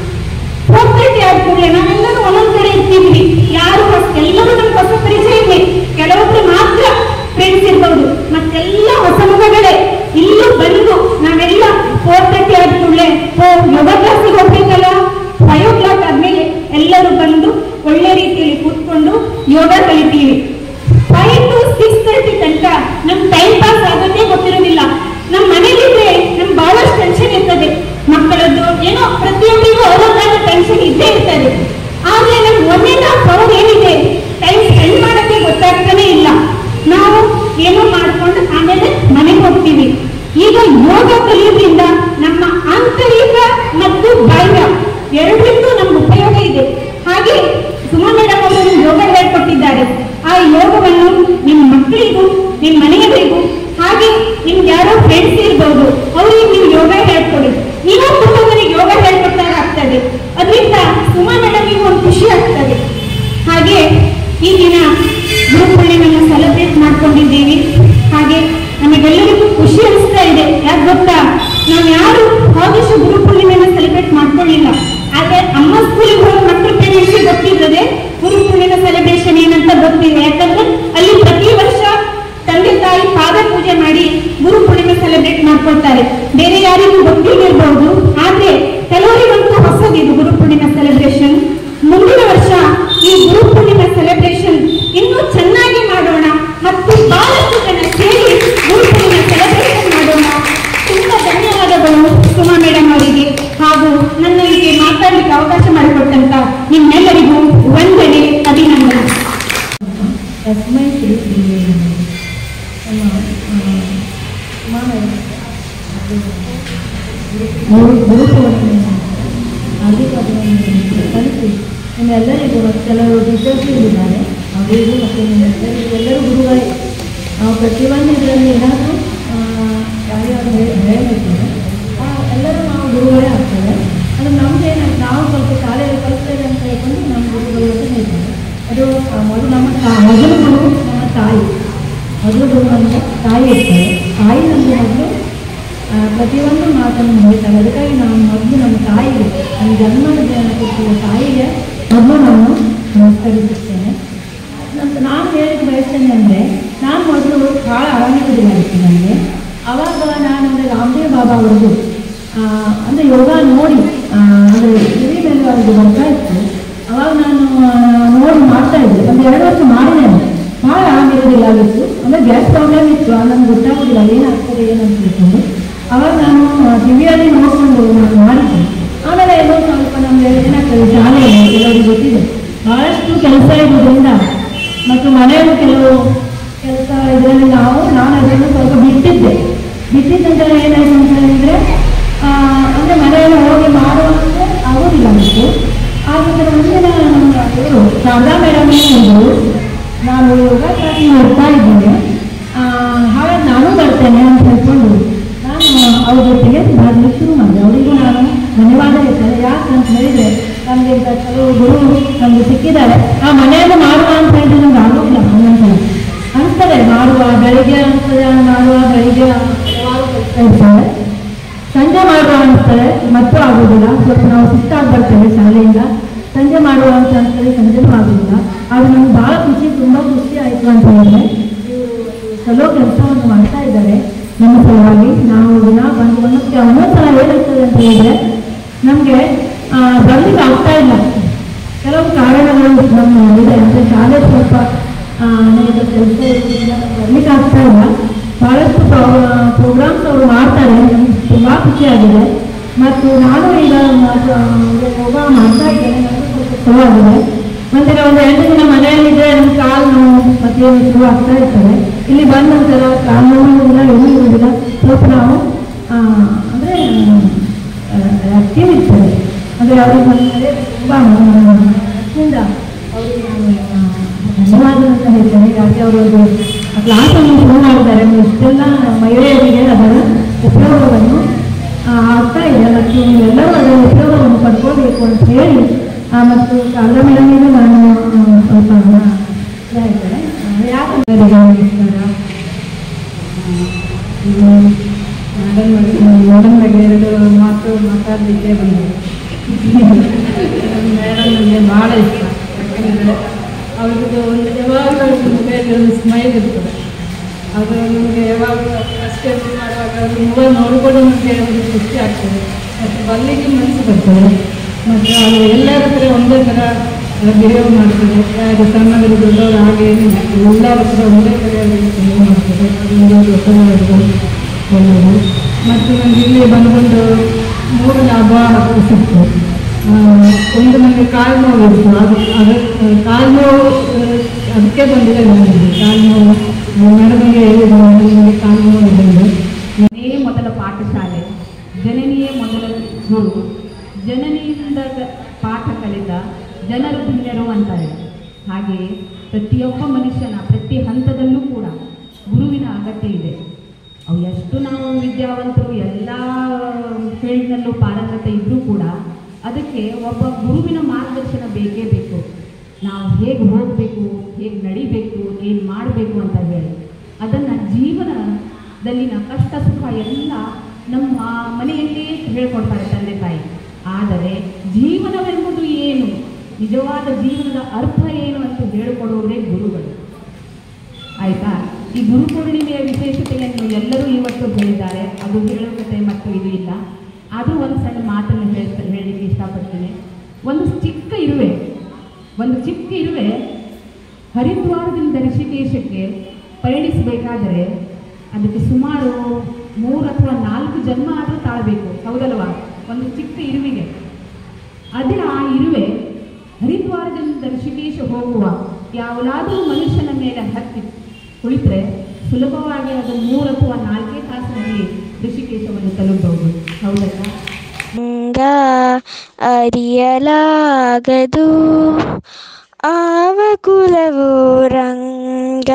ಹೋಗ್ತೈತಿ ಆದ ಕೂಡಲೇ ನಾವೆಲ್ಲರೂ ಒಂದೊಂದ್ ಕಡೆ ಇರ್ತೀವಿ ಯಾರು ಹೊಸ- ಎಲ್ಲರೂ ನಮ್ಗೆ ಹೊಸ ಪರಿಚಯ ಇದೆ ಕೆಲವೊಬ್ರು ಮಾತ್ರ ಫ್ರೆಂಡ್ಸ್ ಇರ್ಬೋದು ಮತ್ತೆಲ್ಲ ಹೊಸ ಮುಖಗಳೇ ಇಲ್ಲೂ ಬಂದು ನಾವೆಲ್ಲ ಫೋರ್ ತರ್ಟಿ ಆದ ಕೂಡಲೇ ಓ ಯೋಗ ಕ್ಲಾಸಿಗೆ ಹೋಗ್ಬೇಕಲ್ಲ ಫೈವ್ ಓ ಕ್ಲಾಕ್ ಆದ್ಮೇಲೆ ಎಲ್ಲರೂ ಬಂದು ಒಳ್ಳೆ ರೀತಿಯಲ್ಲಿ ಕೂತ್ಕೊಂಡು ಯೋಗ ಕಲಿತೀವಿ ಫೈವ್ ಟು ಸಿಕ್ಸ್ ತರ್ಟಿ ತನಕ ನಮ್ ಟೈಮ್ ಪಾಸ್ ಆಗೋದೇ ಗೊತ್ತಿರೋದಿಲ್ಲ ನಮ್ ಮನೇಲಿದ್ರೆ ನಮ್ ಬಹಳಷ್ಟು ಟೆನ್ಷನ್ ಇರ್ತದೆ ಮಕ್ಕಳದ್ದು ಏನೋ ಪ್ರತಿಯೊಬ್ಬರಿಗೂ ಅವ್ರದ್ದಾದ ಟೆನ್ಷನ್ ಇದ್ದೇ ಇರ್ತದೆ ಆದ್ರೆ ನಮ್ ಒನ್ ಅಂಡ್ ಹಾಫ್ ಅವರ್ ಏನಿದೆ ಟೈಮ್ ಸ್ಪೆಂಡ್ ಮಾಡಕ್ಕೆ ಗೊತ್ತಾಗ್ತಾನೆ ಇಲ್ಲ ನಾವು ಏನೋ ಮಾಡ್ಕೊಂಡು ಆಮೇಲೆ ಮನೆಗೆ ಹೋಗ್ತೀವಿ ಈಗ ಯೋಗ ಕಲಿಯೋದ್ರಿಂದ ನಮ್ಮ ಆಂತರಿಕ ಮತ್ತು ಬಾಹ್ಯ ಎರಡರಿಂದೂ ನಮ್ಗೆ ಉಪಯೋಗ ಇದೆ ಹಾಗೆ ಸುಮಾ ಮೇಡಮ್ ಅವರು ನಿಮ್ಗೆ ಯೋಗ ಹೇಳ್ಕೊಟ್ಟಿದ್ದಾರೆ ಆ ಯೋಗವನ್ನು ನಿಮ್ಮ ಮಕ್ಕಳಿಗೂ ನಿಮ್ಮ ಮನೆಯವರಿಗೂ ಹಾಗೆ ನಿಮ್ಗೆ ಯಾರೋ ಫ್ರೆಂಡ್ಸ್ ಇರ್ಬೋದು ಅವ್ರಿಗೆ ನೀವು ಯೋಗ ಹೇಳ್ಕೊಡಿ ನೀವು ಕುಟುಂಬನಿಗೆ ಯೋಗ ಹೇಳ್ಕೊಟ್ಟಾಗ ಆಗ್ತದೆ ಅದರಿಂದ ಸುಮಾ ಮೇಡಮ್ಗೆ ಒಂದು ಖುಷಿ ಆಗ್ತದೆ ಹಾಗೆ ಈ ದಿನ ಗುರು ಪೂರ್ಣಿಮೆಯನ್ನು ಸೆಲೆಬ್ರೇಟ್ ಮಾಡ್ಕೊಂಡಿದ್ದೀವಿ ಹಾಗೆ ನಮಗೆಲ್ಲರಿಗೂ ಖುಷಿ ಅನಿಸ್ತಾ ಇದೆ ಯಾಕೆ ಗೊತ್ತಾ ನಾವು ಯಾರು ಹೋದಶ ಗುರು ಪೂರ್ಣಿಮೆಯನ್ನು ಸೆಲೆಬ್ರೇಟ್ ಮಾಡ್ಕೊಳ್ಳಿಲ್ಲ ಆದ್ರೆ ಅಮ್ಮ ಸ್ಕೂಲಿಗೆ ಹೋಗೋ ಮಕ್ಕಳ ಪೇರೆಂಟ್ಸ್ ಗೊತ್ತಿರ್ತದೆ ಗುರು ಪೂರ್ಣಿಮೆ ಸೆಲೆಬ್ರೇಷನ್ ಏನಂತ ಗೊತ್ತಿದೆ ಯಾಕಂದ್ರೆ ಅಲ್ಲಿ ಪ್ರತಿ ವರ್ಷ ತಂದೆ ತಾಯಿ ಪಾದ ಪೂಜೆ ಮಾಡಿ ಗುರು ಪೂರ್ಣಿಮೆ ಸೆಲೆಬ್ರೇಟ್ ಮಾಡ್ಕೊಳ್ತಾರೆ ಬೇರೆ ಯಾರಿಗೂ ಗೊತ್ತಿರಬಹುದು ಆದ್ರೆ ಕೆಲವರಿಗಂತೂ ಹೊಸದಿದು ಗುರು ಪೂರ್ಣಿಮೆ ಸೆಲೆಬ್ರೇಷನ್ ಮುಂದಿನ ವರ್ಷ ಈ ಗುರು ಪೂರ್ಣಿಮೆ ಸೆಲೆಬ್ರೇಷನ್ ಇನ್ನೂ ಚೆನ್ನಾಗಿ ಮಾಡೋಣ ಮತ್ತು ಬಹಳಷ್ಟು ಜನ ಸೇರಿ ಗುರು ಪೂರ್ಣಿಮೆ ಸೆಲೆಬ್ರೇಷನ್ ಮಾಡೋಣ ತುಂಬಾ ಧನ್ಯವಾದಗಳು ಸುಮಾ ಮೇಡಮ್ ಅವರಿಗೆ ಹಾಗೂ ನನ್ನರಿಗೆ ಮಾತಾಡಲಿಕ್ಕೆ ಅವಕಾಶ ಮಾಡಿಕೊಟ್ಟಂತ ನಿಮ್ಮೆಲ್ಲರಿಗೂ ವಂದನೆ ಅಭಿನಂದನೆ ತಸ್ಮೈ ಶ್ರೀ ಗುರುವೇ ನಮಃ. ನಮ್ಮ ಆ, ಮಾನವ ಅದು ಗುರು ಗುರುಪೂರ್ಣಿಮೆ ಆದಿಪದವನ್ನು ಕಲಿಸಿ ನಿಮ್ಮೆಲ್ಲರಿಗೂ ಮತ್ತು ಕೆಲವರು ಟೀಚರ್ಸ್ ಇದ್ದಾರೆ ಅವರಿಗೂ ಮತ್ತು ನಿಮ್ಮೆಲ್ಲರಿಗೂ ಎಲ್ಲರೂ ಗುರುಗಳೇ ನಾವು ಪ್ರತಿಯೊಂದು ಇದರಲ್ಲಿ ಏನಾದರೂ ಯಾರ್ಯಾರು ಹೇಳಬೇಕಿದೆ ಎಲ್ಲರೂ ನಾವು ಗುರುಗಳೇ ಆಗ್ತೇವೆ ಅದು ನಮ್ದು ಏನಾಯ್ತು ನಾವು ಸ್ವಲ್ಪ ಶಾಲೆಯಲ್ಲಿ ಕಲಿಸ್ತೇವೆ ಅಂತ ಹೇಳ್ಕೊಂಡು ನಮ್ಮ ಗುರುಗಳು ಅಂತ ಹೇಳ್ತಾರೆ ಅದು ಆ, ಮೊದಲು ನಮ್ಮ ತಾ- ಮೊದಲು ಗುರು ನಮ್ಮ ತಾಯಿ ಮೊದಲು ಗುರು ನಮ್ಮ ತಾಯಿ ಇರ್ತಾರೆ ತಾಯಿ ನಮಗೆ ಮೊದಲು ಆ, ಪ್ರತಿಯೊಂದು ಮಾತನ್ನು ಹೇಳ್ತಾರೆ ಅದಕ್ಕಾಗಿ ನಾವು ಮೊದಲು ನಮ್ಮ ತಾಯಿಗೆ ನಮ್ಮ ಜನ್ಮದ ದಿನ ಕೊಟ್ಟಿರುವ ತಾಯಿಗೆ ಮೊದಲು ನಾನು ನಮಸ್ಕರಿಸುತ್ತೇನೆ ನಂತರ ನಾನು ಹೇಳಕ್ಕೆ ಬಯಸ್ತೇನೆ ಅಂದರೆ ನಾನು ಮೊದಲು ಭಾಳ ಆರಾಮಿರೋದಿಲ್ಲ ನನಗೆ ಅವಾಗ ನಾನು ಅಂದರೆ ರಾಮದೇವ್ ಬಾಬಾ ಅವ್ರದ್ದು ಆ, ಅಂದರೆ ಯೋಗ ನೋಡಿ ಆ, ಅಂದರೆ ಟಿವಿ ಮೇಲೆ ಅವ್ರದ್ದು ಬರ್ತಾ ಇತ್ತು ಅವಾಗ ನಾನು ಆ, ನೋಡಿ ಮಾಡ್ತಾ ಇದ್ದೆ ಒಂದು ಎರಡು ವರ್ಷ ಮಾಡಿದ್ದೇನೆ ಭಾಳ ಆರಾಮಿರೋದಿಲ್ಲ ಆಗಿತ್ತು ಅಂದರೆ ಗ್ಯಾಸ್ ಪ್ರಾಬ್ಲಮ್ ಇತ್ತು ನನಗೆ ಗೊತ್ತಾಗೋದಿಲ್ಲ ಏನಾಗ್ತದೆ ಏನಂತ ತಿಳ್ಕೊಂಡು ಅವಾಗ ನಾನು ಟಿವಿಯಲ್ಲಿ ನೋಡ್ಕೊಂಡು ನಾನು ಮಾಡಿದ್ದೆ ಆಮೇಲೆ ಏನೋ ಸ್ವಲ್ಪ ನಮಗೆ ಏನಾಗ್ತದೆ ಶಾಲೆಯಲ್ಲಿ ಕೆಲವರಿಗೆ ಗೊತ್ತಿದೆ ಬಹಳಷ್ಟು ಕೆಲಸ ಇರೋದ್ರಿಂದ ಮತ್ತು ಮನೆಯಲ್ಲೂ ಕೆಲವು ಕೆಲಸ ಇದರಲ್ಲಿ ನಾವು ನಾನು ಅದನ್ನು ಸ್ವಲ್ಪ ಬಿಟ್ಟಿದ್ದೆ ಬಿಟ್ಟಿದ್ದಂತ ಏನಾಯ್ತು ಅಂತ ಹೇಳಿದ್ರೆ ಆ, ಅಂದ್ರೆ ಮನೆಯಲ್ಲಿ ಹೋಗಿ ಮಾಡುವಂತೆ ಆಗೋದಿಲ್ಲ ನನಗೆ ಆದರೆ ಮುಂದಿನ ನಮ್ಮ ಇವರು ಶಾರದಾ ಮೇಡಮ್ ಒಂದು ನಾನು ಯೋಗ ಕ್ಲಾಸಿಗೆ ಹೋಗ್ತಾ ಇದ್ದೇನೆ ಆ, ಹಾಗಾಗಿ ನಾನು ಬರ್ತೇನೆ ಅಂತ ಹೇಳ್ಕೊಂಡು ನಾನು ಅವ್ರ ಜೊತೆಗೆ ಬರಲಿಕ್ಕೆ ಶುರು ಮಾಡಿದೆ ಅವರಿಗೂ ನಾನು ಧನ್ಯವಾದ ಹೇಳ್ತೇನೆ ಯಾಕೆ ಅಂತ ಹೇಳಿದ್ರೆ ನಮಗೆ ಈಗ ಕೆಲವು ಗುರು ನಮಗೆ ಸಿಕ್ಕಿದ್ದಾರೆ ಆ ಮನೆಯನ್ನು ಮಾಡುವ ಅಂತ ಹೇಳಿದ್ರೆ ನಮ್ಗೆ ಆಗೋದಿಲ್ಲ ಒಂದೊಂದ್ಸಲ ಅನಿಸ್ತದೆ ಮಾಡುವ ಬೆಳಿಗ್ಗೆ ಅನಿಸ್ತದೆ ಮಾಡುವ ಬೆಳಿಗ್ಗೆ ಹಲವಾರು ಕೆಲಸ ಇರ್ತದೆ ಸಂಜೆ ಮಾಡುವ ಅನಿಸ್ತದೆ ಮತ್ತು ಆಗೋದಿಲ್ಲ ಸ್ವಲ್ಪ ನಾವು ಸುಸ್ತಾಗಿ ಬರ್ತೇವೆ ಶಾಲೆಯಿಂದ ಸಂಜೆ ಮಾಡುವಂತ ಅಂತೇಳಿ ಸಂಜೆನೂ ಆಗಲಿಲ್ಲ ಆದ್ರೆ ನಮ್ಗೆ ಭಾಳ ಖುಷಿ ತುಂಬ ಖುಷಿ ಆಯಿತು ಅಂತ ಹೇಳಿದ್ರೆ ಇವರು ಚಲೋ ಕೆಲಸವನ್ನು ಮಾಡ್ತಾ ಇದ್ದಾರೆ ನಮ್ಮ ಸಲುವಾಗಿ ನಾವು ದಿನ ಬಂದು ಒಂದೊಂದು ಒಂದೊಂದು ಸಲ ಏನಾಗ್ತದೆ ಅಂತ ಹೇಳಿದ್ರೆ ನಮಗೆ ಬರ್ಲಿಕ್ಕೆ ಆಗ್ತಾ ಇಲ್ಲ ಕೆಲವು ಕಾರಣಗಳು ನಮ್ಮ ಇದೆ ಅಂದರೆ ಶಾಲೆ ಸ್ವಲ್ಪ ಆ, ಅನೇಕ ಕೆಲಸ ಇರೋದ್ರಿಂದ ನಮ್ಗೆ ಬರ್ಲಿಕ್ಕೆ ಆಗ್ತಾ ಇಲ್ಲ ಬಹಳಷ್ಟು ಪ್ರೋಗ್ರಾಮ್ಸ್ ಅವರು ಮಾಡ್ತಾರೆ ನಮ್ಗೆ ತುಂಬ ಖುಷಿಯಾಗಿದೆ ಮತ್ತು ನಾನು ಈಗ ಮ- ಯೋಗ ಮಾಡ್ತಾ ಇದ್ದೇನೆ ನನಗೂ ಸ್ವಲ್ಪ ಚಲೋ ಆಗಿದೆ ಮತ್ತೆ ನಾವು ಒಂದು ಎಂಟು ದಿನ ಮನೆಯಲ್ಲಿದ್ದರೆ ನಮ್ಮ ಕಾಲು ನೋವು ಮತ್ತೆ ಶುರು ಆಗ್ತಾ ಇರ್ತದೆ ಇಲ್ಲಿ ಬಂದ ನಂತರ ಕಾಲು ನೋವು ಇಲ್ಲ ಏನೂ ಇರುವುದಿಲ್ಲ ಸ್ವಲ್ಪ ನಾವು ಆ, ಅಂದ್ರೆ ಆಕ್ಟಿವ್ ಇರ್ತದೆ ಅಂದರೆ ಅವ್ರಿಗೆ ಬಂದರೆ ತುಂಬ ಅದರಿಂದ ಅವರಿಗೆ ನಾನು ಆ, ಧನ್ಯವಾದ ಅಂತ ಹೇಳ್ತೇನೆ ಯಾಕೆ ಅವರು ಒಂದು ಕ್ಲಾಸನ್ನು ಶುರು ಮಾಡಿದ್ದಾರೆ ಇಷ್ಟೆಲ್ಲ ಮಹಿಳೆಯರಿಗೆ ಅದರ ಉಪಯೋಗವನ್ನು ಆ, ಆಗ್ತಾ ಇದೆ ಮತ್ತು ಎಲ್ಲರೂ ಅದರ ಉಪಯೋಗವನ್ನು ಪಡ್ಕೋಬೇಕು ಅಂತ ಹೇಳಿ ಆ, ಮತ್ತು ಶಾರದಾ ಮೇಡಮಿಗೆ ನಾನು ಆ, ಸ್ವಲ್ಪ ಹೇಳ್ತೇನೆ ಯಾಕಂದ್ರೆ ನಮಸ್ಕಾರ ಮೇಡಮ್ ಮೇಡಮ್ ಬಗ್ಗೆ ಎರಡು ಮಾತು ಮಾತಾಡಲಿಕ್ಕೆ ಬಂದೆ ಮೇಡಮ್ ನನಗೆ ಭಾಳ ಇಷ್ಟ ಯಾಕಂದರೆ ಅವ್ರದ್ದು ಒಂದು ಯಾವಾಗಲೂ ಮುಖದಲ್ಲಿ ಒಂದು ಸ್ಮೈಲ್ ಇರ್ತದೆ ಅದು ನಮಗೆ ಯಾವಾಗ ಫಸ್ಟ್ ಮಾಡುವಾಗ ಅವ್ರ ಮುಖ ನೋಡಿಕೊಂಡು ನಮಗೆ ಒಂದು ಖುಷಿ ಆಗ್ತದೆ ಮತ್ತು ಬಲ್ಲಿಗೆ ಮನಸ್ಸು ಬರ್ತದೆ ಮತ್ತು ಅವರು ಎಲ್ಲರ ಹತ್ರ ಒಂದೇ ಥರ ಬಿಹೇವ್ ಮಾಡ್ತಾರೆ ಯಾರು ಸಣ್ಣವರು ದೊಡ್ಡವರು ಹಾಗೆ ಏನಿಲ್ಲ ಎಲ್ಲರ ಹತ್ರ ಒಂದೇ ಥರ ಬಿಹೇವ್ ಮಾಡ್ತಾರೆ ಅದೊಂದು ದೊಡ್ಡವರು ಒಳ್ಳೆಯದು ಮತ್ತು ನನಗೆ ಇಲ್ಲಿ ಬಂದ್ಕೊಂಡು ಮೂರು ಲಾಭ ಸಿಕ್ತು ಆ, ಒಂದು ನನಗೆ ಕಾಲು ನೋವು ಇತ್ತು ಅದು ಅದು ಕಾಲು ನೋವು ಆ, ಅದಕ್ಕೆ ಬಂದಿದೆ ನನಗೆ ಕಾಲು ನೋವು ಮೇಡಮಿಗೆ ಹೇಳಿದ್ರು ನನಗೆ ಕಾಲು ನೋವು ಬಂದು ಜನನಿಯೇ ಮೊದಲ ಪಾಠಶಾಲೆ ಜನನಿಯೇ ಮೊದಲ ಗುರು ಜನನಿಯಿಂದ ಕ- ಪಾಠ ಕಲಿತ ಜನರು ಧನ್ಯರು ಅಂತಾರೆ ಹಾಗೆಯೇ ಪ್ರತಿಯೊಬ್ಬ ಮನುಷ್ಯನ ಪ್ರತಿ ಹಂತದಲ್ಲೂ ಕೂಡ ಗುರುವಿನ ಅಗತ್ಯ ಇದೆ ಅವು ಎಷ್ಟು ನಾವು ವಿದ್ಯಾವಂತರು ಎಲ್ಲ ಫೀಲ್ಡ್ನಲ್ಲೂ ಪಾರಂಗತ ಇದ್ದರೂ ಕೂಡ ಅದಕ್ಕೆ ಒಬ್ಬ ಗುರುವಿನ ಮಾರ್ಗದರ್ಶನ ಬೇಕೇ ಬೇಕು ನಾವು ಹೇಗೆ ಹೋಗಬೇಕು ಹೇಗೆ ನಡಿಬೇಕು ಏನು ಮಾಡಬೇಕು ಅಂತ ಹೇಳಿ ಅದನ್ನು ಜೀವನದಲ್ಲಿನ ಕಷ್ಟ ಸುಖ ಎಲ್ಲ ನಮ್ಮ ಮನೆಯಲ್ಲಿ ಹೇಳ್ಕೊಡ್ತಾರೆ ತಂದೆ ತಾಯಿ ಆದರೆ ಜೀವನವೆಂಬುದು ಏನು ನಿಜವಾದ ಜೀವನದ ಅರ್ಥ ಏನು ಅಂತ ಹೇಳಿಕೊಡುವುದೇ ಗುರುಗಳು ಆಯ್ತಾ ಈ ಗುರು ಪೂರ್ಣಿಮೆಯ ವಿಶೇಷತೆಯನ್ನು ಎಲ್ಲರೂ ಇವತ್ತು ಹೇಳಿದ್ದಾರೆ ಅದು ಹೇಳೋಕತೆ ಮತ್ತು ಇದು ಇಲ್ಲ ಆದರೂ ಒಂದು ಸಣ್ಣ ಮಾತನ್ನು ಹೇಳ್ತಾ ಹೇಳಲಿಕ್ಕೆ ಇಷ್ಟಪಡ್ತೀನಿ ಒಂದು ಚಿಕ್ಕ ಇರುವೆ ಒಂದು ಚಿಕ್ಕ ಇರುವೆ ಹರಿದ್ವಾರದಿಂದ ಋಷಿಕೇಶಕ್ಕೆ ಪಯಣಿಸಬೇಕಾದರೆ ಅದಕ್ಕೆ ಸುಮಾರು ಮೂರು ಅಥವಾ ನಾಲ್ಕು ಜನ್ಮ ಆದರೂ ತಾಳಬೇಕು ಹೌದಲ್ವಾ ಒಂದು ಚಿಕ್ಕ ಇರುವಿಗೆ ಅದೇ ಆ ಇರುವೆ ಹರಿದ್ವಾರದಿಂದ ಋಷಿಕೇಶ ಹೋಗುವ ಯಾವುದಾದರೂ ಮನುಷ್ಯನ ಮೇಲೆ ಹತ್ತಿ ಕುಳಿತರೆ ಸುಲಭವಾಗಿ ಅದು ಮೂರು ಅಥವಾ ನಾಲ್ಕೇ ತಾಸಿನಲ್ಲಿ ಋಷಿಕೇಶವನ್ನು ತಲುಪಬಹುದು ಹೌದಲ್ಲ ರಂಗ ಅರಿಯಲಾಗದು ಆವ ಕುಲವು ರಂಗ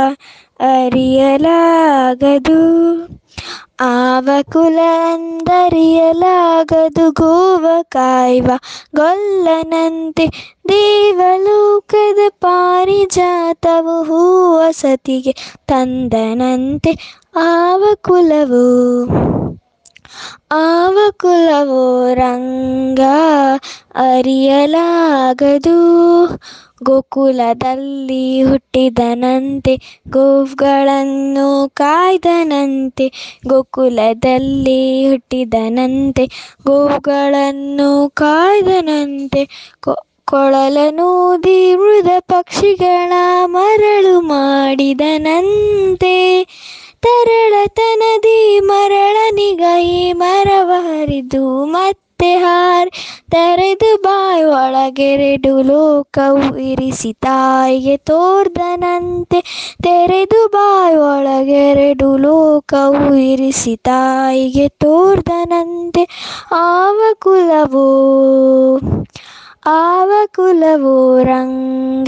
ಅರಿಯಲಾಗದು ಆವ ಕುಲ ಅಂದರಿಯಲಾಗದು ಗೋವ ಕಾಯ್ವ ಗೊಲ್ಲನಂತೆ ದೇವಲೋಕದ ಪಾರಿಜಾತವು ಹೂವ ಸತಿಗೆ ತಂದನಂತೆ ಆವ ಕುಲವು ಆವ ಕುಲವೋ ರಂಗ ಅರಿಯಲಾಗದು ಗೋಕುಲದಲ್ಲಿ ಹುಟ್ಟಿದನಂತೆ ಗೋವುಗಳನ್ನು ಕಾಯ್ದನಂತೆ ಗೋಕುಲದಲ್ಲಿ ಹುಟ್ಟಿದನಂತೆ ಗೋವುಗಳನ್ನು ಕಾಯ್ದನಂತೆ ಕೊ- ಕೊಳಲನೂದಿ ಮೃದ ಪಕ್ಷಿಗಳ ಮರಳು ಮಾಡಿದನಂತೆ ತರಳತನದಿ ಮರಳನಿಗೈ ಮರವ ಹರಿದು ಮತ್ತೆ ಹಾರಿ ತೆರೆದು ಬಾಯಿ ಒಳಗೆರೆಡು ಲೋಕವು ಇರಿಸಿ ತಾಯಿಗೆ ತೋರ್ದನಂತೆ ತೆರೆದು ಬಾಯಿ ಒಳಗೆರೆಡು ಲೋಕವು ಇರಿಸಿ ತಾಯಿಗೆ ತೋರ್ದನಂತೆ ಆವ ಕುಲವೋ ಆವ ಕುಲವೋ ರಂಗ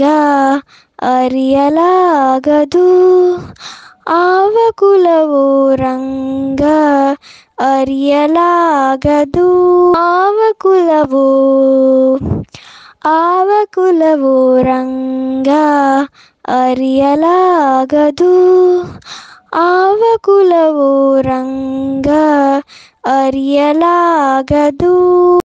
ಅರಿಯಲಾಗದು ಆವ ಕುಲವೋ ರಂಗ ಅರಿಯಲಾಗದು ಆವ ಕುಲವೋ ಆವ ಕುಲವೋ ರಂಗ ಅರಿಯಲಾಗದು ಆವ ಕುಲವೋ ರಂಗ ಅರಿಯಲಾಗದು